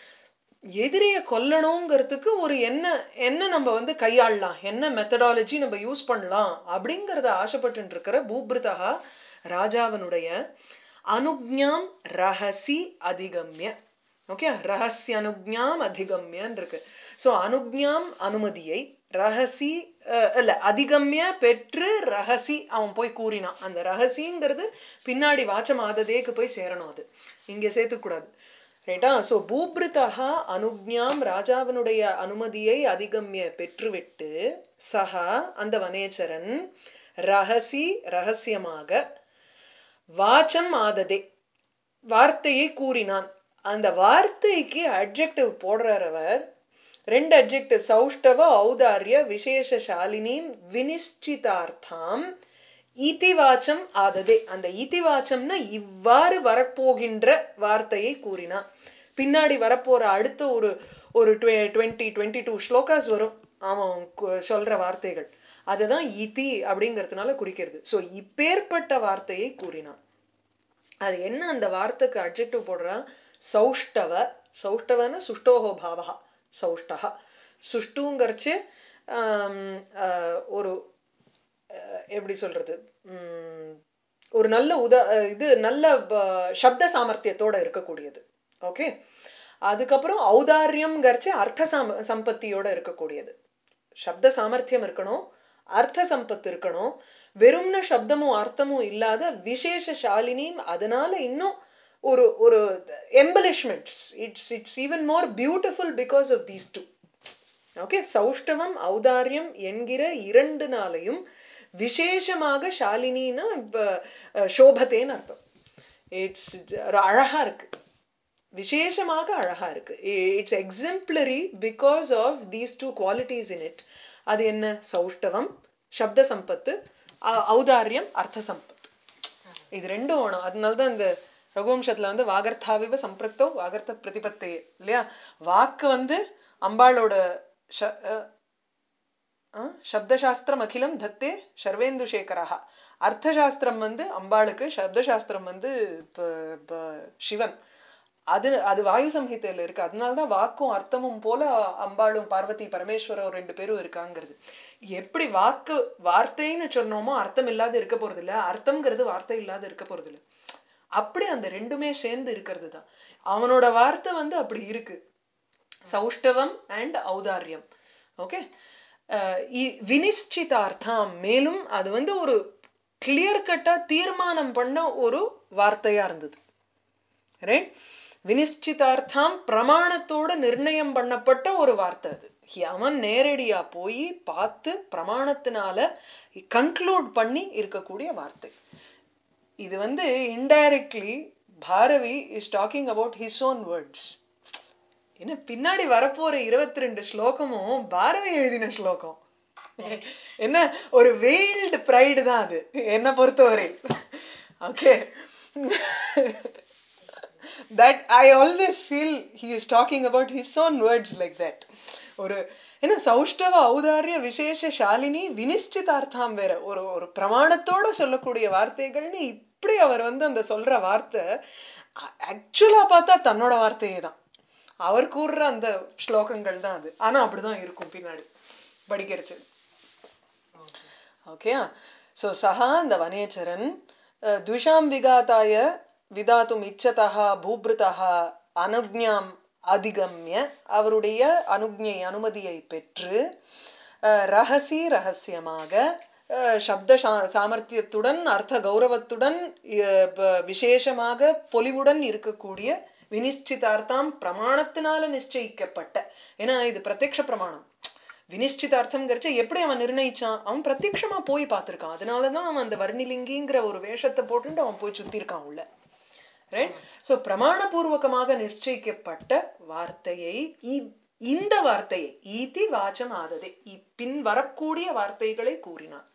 எதிரிய கொல்லணுங்கிறதுக்கு ஒரு என்ன என்ன நம்ம வந்து கையாளலாம் என்ன மெத்தடாலஜி நம்ம யூஸ் பண்ணலாம் அப்படிங்கறத ஆசைப்பட்டு இருக்கிற பூப்ருதகா ராஜாவினுடைய அனுஜ்ஞாம் ரகசி அதிகம்ய ஓகே ரகசிய அனுஜ்ஞாம் அதிகம்யன்னு இருக்கு ஸோ அனுஜ்ஞாம் அனுமதியை ரகசி அஹ், இல்ல அதிகம்ய பெற்று ரகசி அவன் போய் கூறினான் அந்த ரகசிங்கிறது பின்னாடி வாச்சமாததேக்கு போய் சேரணும் அது இங்க சேர்த்துக்கூடாது ரைட்டா சோ பூப்ருதா அனுஜ்ஞாம் ராஜாவினுடைய அனுமதியை அதிகம்ய பெற்றுவிட்டு சஹா அந்த வனேச்சரன் ரகசி ரகசியமாக வாச்சம் ஆததே வார்த்தையை கூறினான் அந்த வார்த்தைக்கு அட்ஜெக்டிவ் போடுறார் அவர் ரெண்டு அட்ஜெக்டிவ் சௌஷ்டவ ஔதாரிய விசேஷசாலினிம் வினிஷ்டிதார்த்தாம் இதிவாச்சம் ஆததே அந்த இதிவாச்சம்னா இவ்வாறு வரப்போகின்ற வார்த்தையை கூறினான் பின்னாடி வரப்போற அடுத்த ஒரு ஒரு டுவெண்ட்டி டுவெண்ட்டி டூ ஸ்லோகாஸ் வரும் அவன் கு- சொல்ற வார்த்தைகள் அதுதான் இதி அப்படிங்கிறதுனால குறிக்கிறது சோ இப்பேற்பட்ட வார்த்தையை கூறினான் அது என்ன அந்த வார்த்தைக்கு அட்ஜெக்டிவ் போடுறான் சௌஷ்டவ சௌஷ்டவன சுஷ்டோஹோ பாவகா சௌஷ்டகா சுஷ்டுங்கிறச்சு ஆம், ஆஹ், ஒரு அஹ், எப்படி சொல்றது உம், ஒரு நல்ல உதா அஹ், இது நல்ல ப- சப்த சாமர்த்தியத்தோட இருக்கக்கூடியது ஓகே அதுக்கப்புறம் ஔதாரியம்ங்கிறச்சு அர்த்த சாம சம்பத்தியோட இருக்கக்கூடியது சப்த சாமர்த்தியம் இருக்கணும் அர்த்த சம்பத்து இருக்கணும் வெறும்ன சப்தமும் அர்த்தமும் இல்லாத விசேஷ சாலினியும் அதனால இன்னும் ஒரு ஒரு embellishments it's it's even more beautiful because of these two okay சௌஷ்டவம் ஔதாரியம் என்கிற இரண்டு நாளையும் விசேஷமாக ஷாலினின்னா இப்ப, அஹ், சோபத்தேன்னு அர்த்தம் இட்ஸ் அழகா இருக்கு விசேஷமாக அழகா இருக்கு it's exemplary because of these two qualities in it அது என்ன சௌஷ்டவம் சப்த சம்பத்து அ- ஔதாரியம் அர்த்த சம்பத் இது ரெண்டும் வேணும் அதனால தான் இந்த ரகுவம்சத்துல வந்து வாகர்த்தாவிவ சம்பிரக்தோ வாகர்த்த பிரதிபத்தையே இல்லையா வாக்கு வந்து அம்பாளோட ஷ- அஹ், அஹ், சப்தசாஸ்திரம் அகிலம் தத்தே சர்வேந்து சேகரஹா அர்த்தசாஸ்திரம் வந்து அம்பாளுக்கு சப்தசாஸ்திரம் வந்து ப- ப- சிவன் அது அது வாயு சம்ஹிதையில இருக்கு அதனாலதான் வாக்கும் அர்த்தமும் போல அம்பாளும் பார்வதி பரமேஸ்வரர் ரெண்டு பேரும் இருக்காங்கிறது எப்படி வாக்கு வார்த்தைன்னு சொன்னோமோ அர்த்தம் இல்லாத இருக்க போறது இல்ல அர்த்தம்ங்கிறது வார்த்தை இல்லாத இருக்க போறது இல்ல அப்படி அந்த ரெண்டுமே சேர்ந்து இருக்கிறது தான் அவனோட வார்த்தை வந்து அப்படி இருக்கு சௌஷ்டவம் அண்ட் ஔதாரியம் ஓகே வினிஷ்டிதார்த்தம் மேலும் அது வந்து ஒரு கிளியர் கட்டா தீர்மானம் பண்ண ஒரு வார்த்தையா இருந்தது ரைட் வினிஷ்டிதார்த்தம் பிரமாணத்தோட நிர்ணயம் பண்ணப்பட்ட ஒரு வார்த்தை அது அவன் நேரடியா போய் பார்த்து பிரமாணத்தினால கன்க்ளூட் பண்ணி இருக்கக்கூடிய வார்த்தை இது வந்து indirectly Bharavi is talking about his own words என்ன பின்னாடி வரப்போற இருபத்தி ரெண்டு ஸ்லோகமும் பாரவி எழுதின ஸ்லோகம் என்ன ஒரு வெயில்டு ப்ரைடு தான் அது என்ன பொறுத்தவரை okay that I always feel he is talking about his own words like that. ஒரு என்ன சௌஷ்டவ ஔதாரிய விசேஷ ஷாலினி வினிஷ்டிதார்த்தம் வேற ஒரு ஒரு பிரமாணத்தோட சொல்லக்கூடிய வார்த்தைகள்னு இப்படி அவர் வந்து அந்த சொல்ற வார்த்தை ஆக்சுவலா பார்த்தா தன்னோட வார்த்தையே தான் அவர் கூறுற அந்த ஸ்லோகங்கள் தான் அது ஆனா அப்படிதான் இருக்கும் பின்னாடி படிக்கிறச்சு ஓகே ஸோ சஹா அந்த வனேச்சரன் அஹ், த்விஷாம் விகாத்தாய விதாத்தும் இச்சதா பூபிருதா அனுஜ்ஞாம் அதிகம்ய அவருடைய அனுஜ்ஞை அனுமதியை பெற்று அஹ், ரகசி ரகசியமாக அஹ், சப்த சா- சாமர்த்தியத்துடன் அர்த்த கௌரவத்துடன் அஹ், ப- விசேஷமாக பொலிவுடன் இருக்கக்கூடிய வினிஷ்டிதார்த்தம் பிரமாணத்தினால நிச்சயிக்கப்பட்ட ஏன்னா இது பிரத்யக்ஷ பிரமாணம் வினிஷ்டிதார்த்தம்ங்கிறச்ச எப்படி அவன் நிர்ணயிச்சான் அவன் பிரத்யக்ஷமா போய் பார்த்திருக்கான் அதனாலதான் அவன் அந்த வர்ணிலிங்கிங்கிற ஒரு வேஷத்தை போட்டுட்டு அவன் போய் சுத்திருக்கான் உள்ள ரைட் சோ பிரமாணபூர்வகமாக நிச்சயிக்கப்பட்ட வார்த்தையை இ- இந்த வார்த்தையை ஈதி வாச்சம் ஆததே இ- பின் வரக்கூடிய வார்த்தைகளை கூறினான்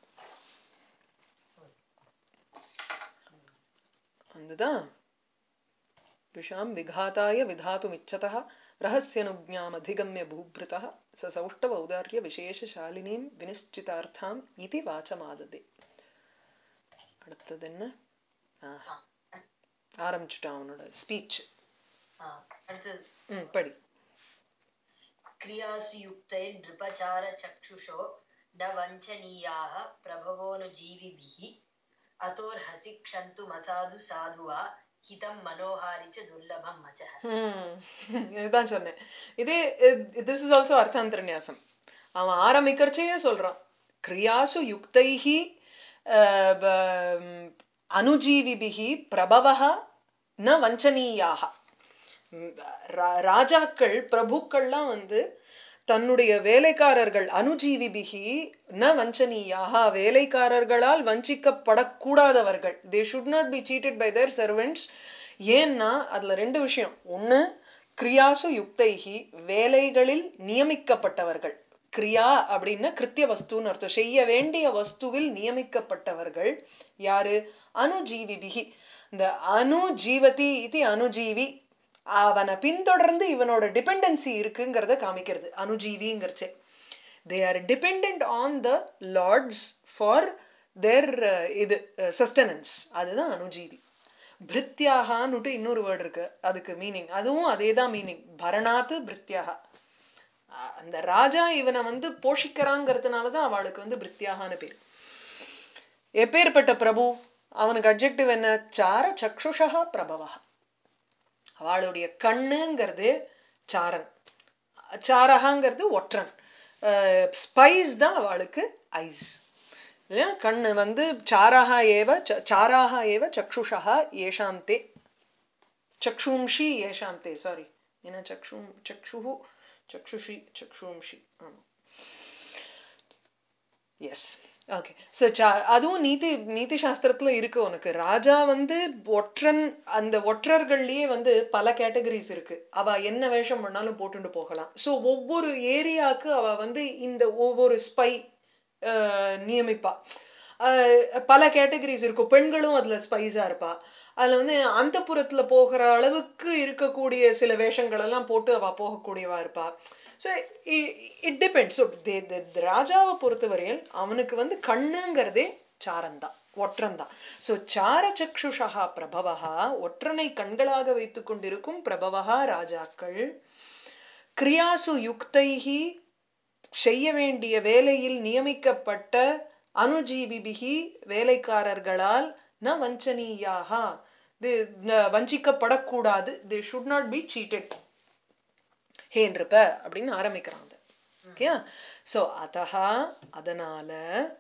அதுதான் விஷாம் விகாத்தாய விதாத்துமிச்சதः ரகசியனுஜ்ஞாமதிகம்ய பூபிருதः ச சௌஷ்டவ ஔதார்ய விசேஷசாலினீம் வினிஷ்டிதார்த்தாம் இதி வாச்சமாததே அடுத்தது என்ன ஆ, ஆரம்பிச்சுட்டான் அவனோட ஸ்பீச் ஆ, அடுத்தது ம் படி क्रियासु युक्तैर्नृपचारचक्षुषो न वञ्चनीयाः प्रभवोऽनुजीविभिः अतोर्हसि क्षन्तुमसाधु साधु वा हितं मनोहारि च दुर्लभं मचः ம், இதுதான் சொன்னேன் இதே திஸ் இஸ் ஆல்சோ அர்த்தாந்தரநியாசம் அவன் ஆரம்பிக்கிறச்சே சொல்றான் கிரியாசு யுக்தைஹி அஹ், ப- அனுஜீவிபிகி பிரபவः ந வஞ்சனீயாக ம், ரா- ராஜாக்கள் பிரபுக்கள்லாம் வந்து தன்னுடைய வேலைக்காரர்கள் அனுஜீவிபிகி ந வஞ்சனீயாக வேலைக்காரர்களால் வஞ்சிக்கப்படக்கூடாதவர்கள் they should not be cheated by their servants ஏன்னா அதுல ரெண்டு விஷயம் ஒண்ணு கிரியாசு யுக்தைகி வேலைகளில் நியமிக்கப்பட்டவர்கள் கிரியா அப்படின்னா கிருத்திய வஸ்துன்னு அர்த்தம் செய்ய வேண்டிய வஸ்துவில் நியமிக்கப்பட்டவர்கள் யாரு அனுஜீவிபிகி இந்த அனுஜீவதி இது அனுஜீவி அவனை பின்தொடர்ந்து இவனோட டிபெண்டன்சி இருக்குங்கிறத காமிக்கிறது அனுஜீவிங்கிறச்சே they are depend on the lords for their இது சஸ்டனன்ஸ் அதுதான் அனுஜீவி பிரித்யாகான்னுட்டு இன்னொரு வேர்டு இருக்கு அதுக்கு மீனிங் அதுவும் அதே தான் மீனிங் பரணாத்து பிரித்யாகா அஹ் அந்த ராஜா இவனை வந்து போஷிக்கிறாங்கிறதுனால தான் அவளுக்கு வந்து பிரித்யாகான்னு பேர் எப்பேற்பட்ட பிரபு அவனுக்கு அப்ஜெக்டிவ் என்ன சார சக்ஷுஷா பிரபவா அவளுடைய கண்ணுங்கிறது சாரன் சாரகாங்கிறது ஒற்றன் ஸ்பைஸ் தான் அவளுக்கு ஐஸ் இல்லையா கண்ணு வந்து சாராக ஏவ ச- சாராக ஏவ சக்ஷுஷா ஏஷாம் தே சக்ஷும்ஷி ஏஷாம் தே சாரி என்ன சக்ஷும் சக்ஷுஹு சக்ஷுஷி சக்ஷும்ஷி ஆமா எஸ் ஓகே ஸோ அதுவும் நீதி நீதி சாஸ்திரத்துல இருக்கு உனக்கு ராஜா வந்து ஒற்றன் அந்த ஒற்றர்கள்லயே வந்து பல கேட்டகரிஸ் இருக்கு அவ என்ன வேஷம் வேணாலும் போட்டுட்டு போகலாம் ஸோ ஒவ்வொரு ஏரியாவுக்கு அவ வந்து இந்த ஒவ்வொரு ஸ்பை நியமிப்பா அஹ், பல கேட்டகரிஸ் இருக்கும் பெண்களும் அதுல ஸ்பைஸா இருப்பா அதுல வந்து அந்த புறத்துல போகிற அளவுக்கு இருக்கக்கூடிய சில வேஷங்கள் எல்லாம் போட்டு அவ போகக்கூடியவா இருப்பா ஸோ இட் டிபெண்ட்ஸ் ஸோ ராஜாவை பொறுத்தவரையில் அவனுக்கு வந்து கண்ணுங்கிறதே சாரந்தான் ஒற்றன்தான் ஸோ சார சக்ஷுஷா பிரபவா ஒற்றனை கண்களாக வைத்துக் கொண்டிருக்கும் பிரபவா ராஜாக்கள் கிரியாசு யுக்தைஹி செய்ய வேண்டிய வேலையில் நியமிக்கப்பட்ட அனுஜீவிபிகி வேலைக்காரர்களால் ந வஞ்சனீயாக தி- ந- வஞ்சிக்கப்படக்கூடாது they should not be cheated ஹே நிருப அப்படின்னு ஆரம்பிக்கிறாங்க ஓகே ஸோ அதஹா அதனால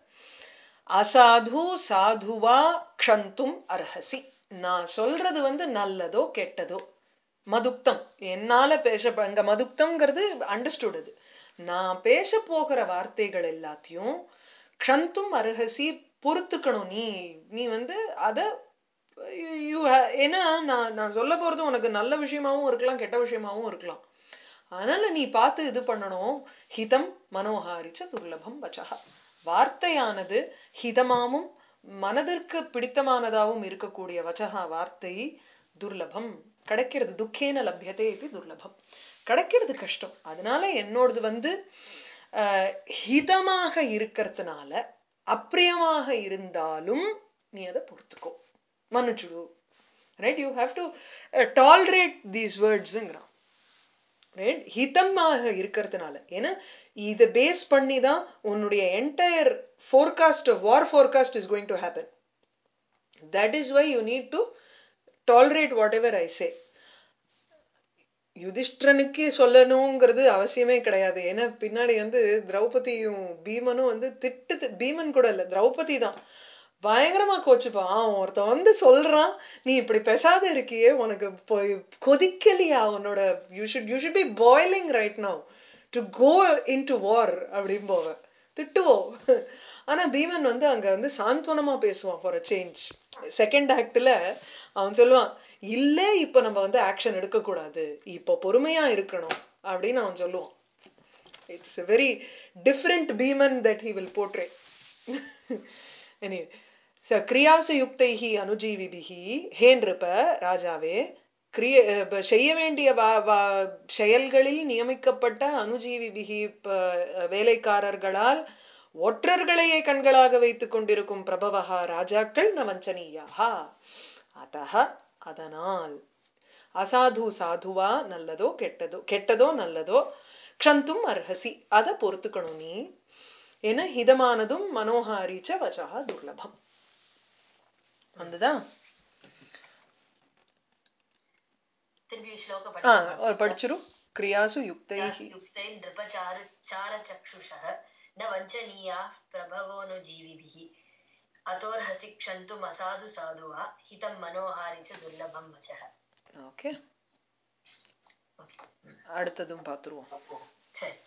அசாது சாதுவா க்ஷந்தும் அர்ஹசி நான் சொல்றது வந்து நல்லதோ கெட்டதோ மதுக்தம் என்னால பேச இங்க மதுக்தம்ங்கிறது அண்டர்ஸ்டுட் இது நான் பேச போகிற வார்த்தைகள் எல்லாத்தையும் க்ஷந்தும் அர்ஹசி பொறுத்துக்கணும் நீ நீ வந்து அத யூ ஏன்னா நான் நான் சொல்ல போறது உனக்கு நல்ல விஷயமாவும் இருக்கலாம் கெட்ட விஷயமாவும் இருக்கலாம் அதனால நீ பார்த்து இது பண்ணணும் ஹிதம் மனோஹாரிச்ச துர்லபம் வச்சகா வார்த்தையானது ஹிதமாவும் மனதிற்கு பிடித்தமானதாகவும் இருக்கக்கூடிய வச்சகா வார்த்தை துர்லபம் கிடைக்கிறது துக்கேன லப்யதே இது துர்லபம் கிடைக்கிறது கஷ்டம் அதனால என்னோடது வந்து அஹ், ஹிதமாக இருக்கிறதுனால அப்பிரியமாக இருந்தாலும் நீ அதை பொறுத்துக்கோ மன்னிச்சுடு right you have to tolerate these வேர்ட்ஸுங்கிறான் ரைட் ஹிதமாக இருக்கிறதுனால ஏன்னா இதை பேஸ் பண்ணி தான் உன்னுடைய entire forecast war forecast is going to happen that is why you need to tolerate whatever I say யுதிஷ்டனுக்கு சொல்லணுங்கிறது அவசியமே கிடையாது ஏன்னா பின்னாடி வந்து திரௌபதியும் பீமனும் வந்து திட்டு பீமன் கூட இல்ல திரௌபதி தான் பயங்கரமா கோச்சுப்பான் அவன் ஒருத்தன் வந்து சொல்றான் நீ இப்படி பேசாத இருக்கியே உனக்கு போய் கொதிக்கலையா உன்னோட you should you should be boiling right now to go into war அப்படின்னு போவேன் திட்டுவோம் ஆனா பீமன் வந்து அங்க வந்து சாந்த்வனமா பேசுவான் ஃபார் அ சேஞ்ச் செகண்ட் ஆக்ட்ல அவன் சொல்லுவான் இல்ல இப்ப நம்ம வந்து ஆக்ஷன் எடுக்க கூடாது இப்போ பொறுமையா இருக்கணும் அப்படின்னு அவன் சொல்லுவான் it's very different Bheeman that he will portray anyway ச கிரியாசு யுக்தைஹி அனுஜீவிபிஹி ஹே நிருப ராஜாவே கிரிய ப- செய்ய வேண்டிய வா வா செயல்களில் நியமிக்கப்பட்ட அனுஜீவிபிகி ப- வேலைக்காரர்களால் ஒற்றர்களையே கண்களாக வைத்துக் கொண்டிருக்கும் பிரபவகா ராஜாக்கள் ந வஞ்சனீயாகா அதஹ அதனால் அசாது சாதுவா நல்லதோ கெட்டதோ கெட்டதோ நல்லதோ க்ஷந்தும் அர்ஹசி அதை பொறுத்துக்கணும் நீ என ஹிதமானதும் மனோஹாரிச்ச வச்சா துர்லபம் வந்துதா திருப்பி ஸ்லோக ஆ படிக்கலாம் ஒரு படிச்சிரும் கிரியாசு யுக்தை युक्तै नृपचार चारचक्षुषः न वञ्चनीयाः प्रभवोऽनुजीविभिः अतोर्हसि क्षन्तुमसाधु साधु वा हितं मनोहारि च दुर्लभं वचः ஓகே அடுத்ததும் பார்த்துருவோம் சரி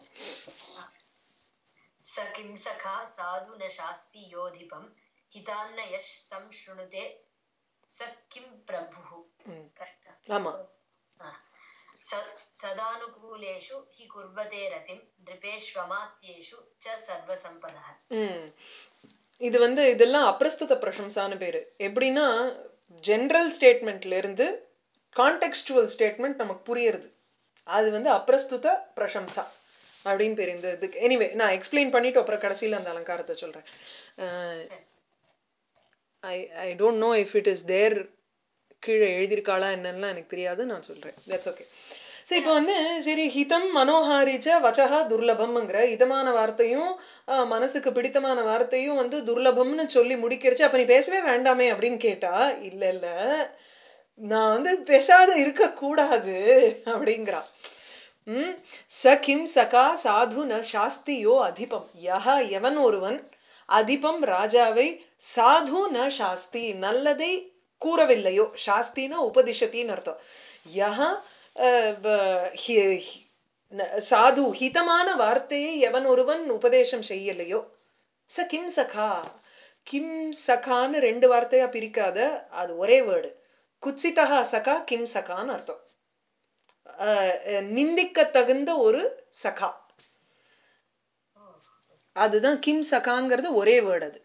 स किं सखा साधु न शास्ति योधिपं हितान्न यः संशृणुते स किं प्रभुः करेक्टா ஆமா स- सदानुकूलेषु हि कुर्वते रतिं नृपेष्वमात्येषु च सर्वसम्पदः ம் இது வந்து இதெல்லாம் அப்பிரஸ்துத பிரசம்சான்னு பேரு எப்படின்னா ஜென்ரல் ஸ்டேட்மெண்ட்ல இருந்து கான்டெக்ஸ்டுவல் ஸ்டேட்மெண்ட் நமக்கு புரியுறது அது வந்து அப்பிரஸ்துத பிரசம்சா அப்படின்னு பேர் இந்த இதுக்கு எனிவே நான் எக்ஸ்பிளைன் பண்ணிட்டு அப்புறம் கடைசியில் அந்த அலங்காரத்தை சொல்றேன் I I don't know if it is there கீழே எழுதியிருக்காளா என்னன்னா எனக்கு தெரியாது நான் சொல்றேன் தட்ஸ் ஓகே சரி இப்போ வந்து சரி ஹிதம் மனோஹாரிச்ச வச்சகா துர்லபம்ங்கிற இதமான வார்த்தையும் ஆஹ், மனசுக்கு பிடித்தமான வார்த்தையும் வந்து துர்லபம்னு சொல்லி முடிக்கிறச்சு அப்ப நீ பேசவே வேண்டாமே அப்படின்னு கேட்டா இல்ல இல்ல நான் வந்து பேசாத இருக்க கூடாது அப்படிங்கிறான் ம் ச கிம் சகா சாது ந சாஸ்தியோ அதிபம் யஹ எவன் ஒருவன் அதிபம் ராஜாவை சாது ந சாஸ்தி நல்லதை கூறவில்லையோ சாஸ்தினா உபதிஷத்தின்னு அர்த்தம் யஹ அஹ், வ- ஹி- ஹி- ந- சாது ஹிதமான வார்த்தையை எவன் ஒருவன் உபதேசம் செய்யலையோ ச கிம் சகா கிம் சகான்னு ரெண்டு வார்த்தையா பிரிக்காத அது ஒரே வேர்டு குத்சிதா சகா கிம் சகான்னு அர்த்தம் அஹ், அஹ், நிந்திக்க தகுந்த ஒரு சகா அதுதான் கிம் சகாங்கிறது ஒரே வேர்டு அது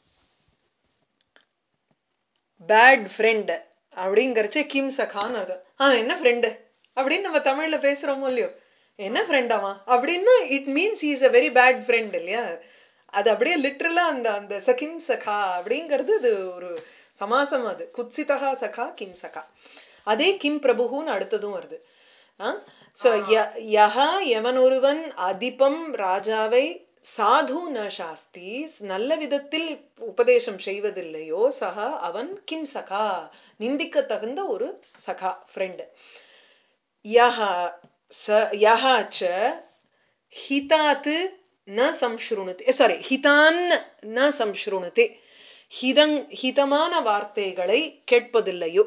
பேட் ஃப்ரெண்ட் அப்படிங்கறச்சே கிம் சகான்னு அது ஆ என்ன ஃப்ரெண்டு அப்படின்னு நம்ம தமிழ்ல பேசுறோமோ இல்லையோ என்ன ஃப்ரெண்ட் அவன் அப்படின்னா it means is a very bad friend இல்லையா அது அப்படியே லிட்ரலா அந்த அந்த சகிம் சகா அப்படிங்கிறது அது ஒரு சமாசம் அது குத்சிதா சகா கிம் சகா அதே கிம் பிரபுன்னு அடுத்ததும் வருது ஸோ யஹா எவன் ஒருவன் அதிபம் ராஜாவை சாது ந சாஸ்தி நல்ல விதத்தில் உபதேசம் செய்வதில்லையோ சகா அவன் கிம் சகா நிந்திக்க தகுந்த ஒரு சகா ஃப்ரெண்ட் யஹ ச யஹ ச ஹிதாத் ந சம்ஸ்ருணுதே சாரி ஹிதான் ந சம்ஸ்ருணுதே ஹிதங் ஹிதமான வார்த்தைகளை கேட்பதில்லையோ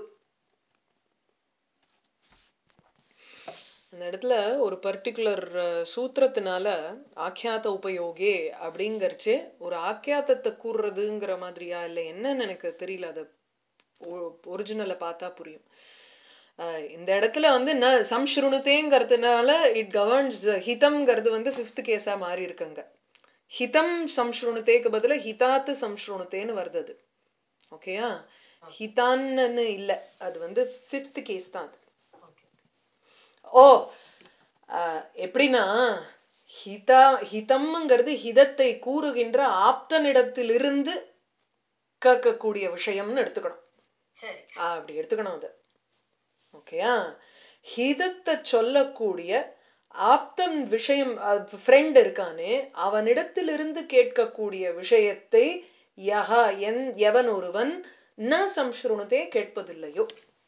அந்த இடத்துல ஒரு பர்டிகுலர் சூத்திரத்தினால ஆக்கியாத்த உபயோகே அப்படிங்கறச்சு ஒரு ஆக்கியாத்தத்தை கூறுறதுங்கிற மாதிரியா இல்லை என்னன்னு எனக்கு தெரியல அது ஒரிஜினலை பார்த்தா புரியும் அஹ் இந்த இடத்துல வந்து ந சம்ஸ்ருணுதேங்கிறதுனால இட் கவர்ன்ஸ் ஹிதம்ங்கிறது வந்து ஃபிஃப்த் கேஸா மாறி இருக்குங்க ஹிதம் சம்ஸ்ருணுதேக்கு பதிலா ஹிதாத்து சம்ஸ்ருணுதேன்னு வருது அது ஓகேயா ஹிதான்னு இல்ல அது வந்து ஃபிஃப்த் கேஸ் தான் அது ஓகே ஓ அஹ், எப்படின்னா ஹிதா ஹிதம்ங்கிறது ஹிதத்தை கூறுகின்ற ஆப்தனிடத்திலிருந்து கேட்கக்கூடிய விஷயம்னு எடுத்துக்கணும் சரி ஆ, அப்படி எடுத்துக்கணும் அது ஓகேயா ஹிதத்தை சொல்லக்கூடிய ஆப்தம் விஷயம் ஃப்ரெண்ட் இருக்கானே அவனிடத்திலிருந்து கேட்கக்கூடிய விஷயத்தை யஹா என் எவன் ஒருவன் ந சம்ஸ்ருணுதே கேட்பதில்லையோ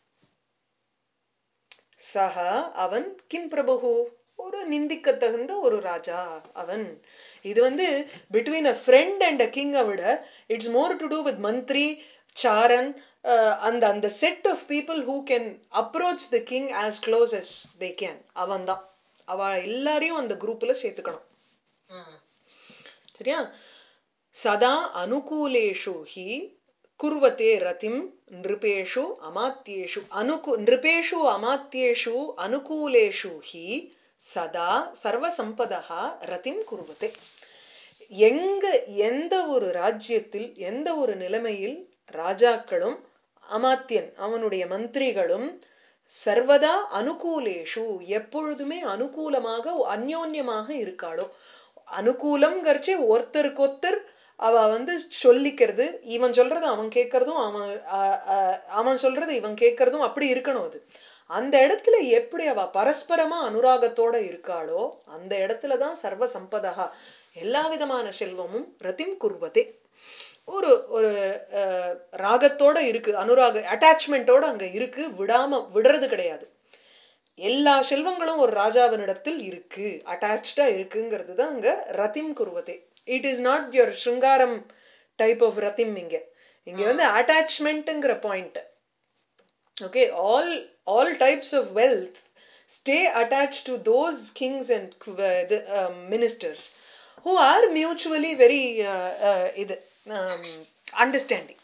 சஹ அவன் கிம் பிரபு ஒரு நிந்திக்க தகுந்த ஒரு ராஜா அவன் இது வந்து between a friend and a கிங்கை விட it's more to do with மந்த்ரி சாரன் அஹ், அந்த அந்த set of people who can approach the king as close as they can அவன் தான் அவ எல்லாரையும் அந்த குரூப்ல சேர்த்துக்கணும் ம் சரியா சதா அனுகூலேஷு ஹி குர்வத்தே ரதிம் நிருபேஷு அமாத்தியேஷு அனுகு நிருபேஷு அமாத்தியேஷு அனுகூலேஷு ஹி சதா சர்வசம்பதா ரதிம் குர்வத்தே எங்க எந்த ஒரு ராஜ்யத்தில் எந்த ஒரு நிலைமையில் ராஜாக்களும் அமாத்தியன் அவனுடைய மந்திரிகளும் சர்வதா அனுகூலேஷு எப்பொழுதுமே அனுகூலமாக அந்யோன்யமாக இருக்காளோ அனுகூலம்ங்கிறச்சே ஒருத்தருக்கொருத்தர் அவ வந்து சொல்லிக்கிறது இவன் சொல்றது அவன் கேட்கறதும் அவன் அஹ், அஹ், அவன் சொல்றது இவன் கேட்கறதும் அப்படி இருக்கணும் அது அந்த இடத்துல எப்படி அவ பரஸ்பரமா அனுராகத்தோட இருக்காளோ அந்த இடத்துலதான் சர்வ சம்பதா எல்லா விதமான செல்வமும் ரத்திம் குர்வதே ஒரு ஒரு அஹ், ராகத்தோட இருக்கு அனுராக அட்டாச்மெண்ட்டோட அங்க இருக்கு விடாம விடுறது கிடையாது எல்லா செல்வங்களும் ஒரு ராஜாவினிடத்தில் இருக்கு அட்டாச்சா இருக்குங்கிறது தான் அங்க ரத்திம் குருவதே இட் இஸ் நாட் யுவர் ஸ்ருங்காரம் டைப் ஆஃப் ரத்திம் இங்க இங்க வந்து அட்டாச்மெண்ட்ங்கிற point okay all all types of wealth stay attached to those kings and uh, the, um, ministers who are mutually very uh, uh, இது, um, understanding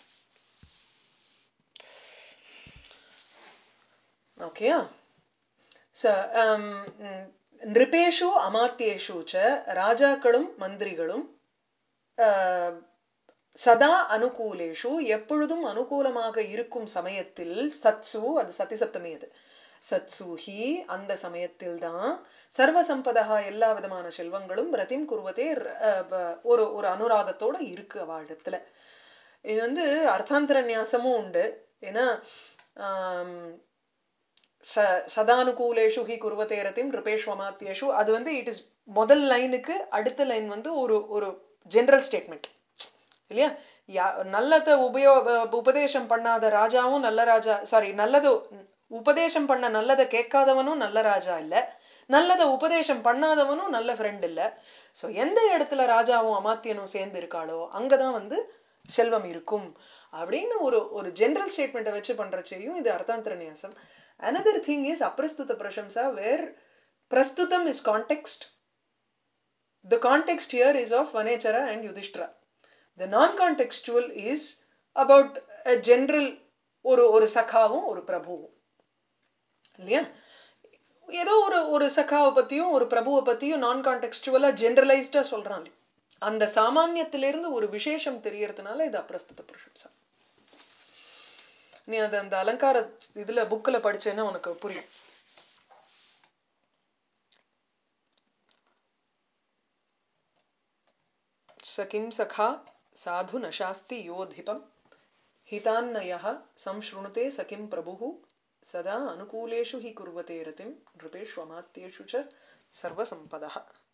okay so um, mm, நிருபேஷு அமாத்தியேஷு ச ராஜாக்களும் மந்திரிகளும் ஆஹ், சதா அனுகூலேஷு எப்பொழுதும் அனுகூலமாக இருக்கும் சமயத்தில் சத்சு அது சதி சப்தமி அது சத்சுஹி அந்த சமயத்தில் தான் சர்வ சம்பதா எல்லா விதமான செல்வங்களும் ரத்திம் குருவதே அஹ், ப- ஒரு ஒரு அனுராகத்தோட இருக்கு அவளிடத்துல இது வந்து அர்த்தாந்தர நியாசமும் உண்டு ஏன்னா ஆம், ச சதானுகூலேஷு ஹி குருவதே ரதிம் ரிபேஷ்வமாத்தியேஷு அது வந்து இட் இஸ் முதல் லைனுக்கு அடுத்த லைன் வந்து ஒரு ஒரு ஜெனரல் ஸ்டேட்மெண்ட் இல்லையா யா நல்லதை உபயோ உபதேசம் பண்ணாத ராஜாவும் நல்ல ராஜா சாரி நல்லது உபதேசம் பண்ண நல்லதை கேட்காதவனும் நல்ல ராஜா இல்ல நல்லதை உபதேசம் பண்ணாதவனும் நல்ல ஃப்ரெண்ட் இல்ல ஸோ எந்த இடத்துல ராஜாவும் அமாத்தியனும் சேர்ந்து இருக்காளோ அங்கதான் வந்து செல்வம் இருக்கும் அப்படின்னு ஒரு ஒரு ஜெனரல் ஸ்டேட்மெண்ட்டை வச்சு பண்றச்சையும் இது அர்த்தாந்தர நியாசம் அனதர் திங் இஸ் அப்பிரஸ்துத பிரசம்சா வேர் பிரஸ்துதம் is context The context here is of Vanechara and Yudhishthira. The non-contextual is about a general ஒரு ஒரு சகாவும் ஒரு பிரபுவும் இல்லையா ஏதோ ஒரு ஒரு சகாவை பத்தியும் ஒரு பிரபுவை பத்தியும் நான் கான்டெக்ஸ்டுவலா ஜெனரலைஸ்டா சொல்றான் அந்த சாமானியத்திலிருந்து ஒரு விசேஷம் தெரியறதுனால இது அப்பிரஸ்துத பிரசம்சா நீ அது அந்த அலங்கார இதுல புக்ல படிச்சேன்னா உனக்கு புரியும் स किं सखा साधु न शास्ति योधिपम् हितान्नयः संशृणुते स किं प्रभुः सदा अनुकूलेषु हि कुर्वते रतिं नृपेष्वमात्येषु च सर्वसम्पदः